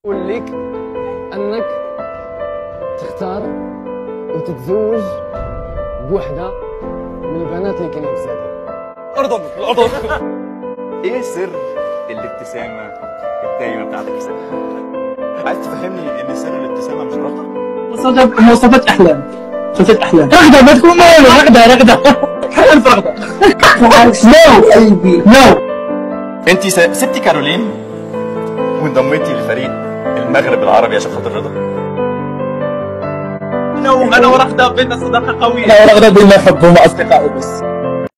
نقول لك انك تختار وتتزوج بوحده من البنات اللي كاينين في السعوديه ارضا ارضا ايه سر الابتسامه الدايمه بتاعتك يا سامي؟ عايز تفهمني ان سر الابتسامه مش غلطه؟ مواصفات مواصفات احلام صفات احلام رغده ما تكون ماله رغده رغده الف رغده نو قلبي نو انت س- سبتي كارولين وانضميتي لفريق المغرب العربي عشان خاطر رضا انا انا ورغده بينا صداقه قويه انا ورغده بينا حب هم اصدقاء بس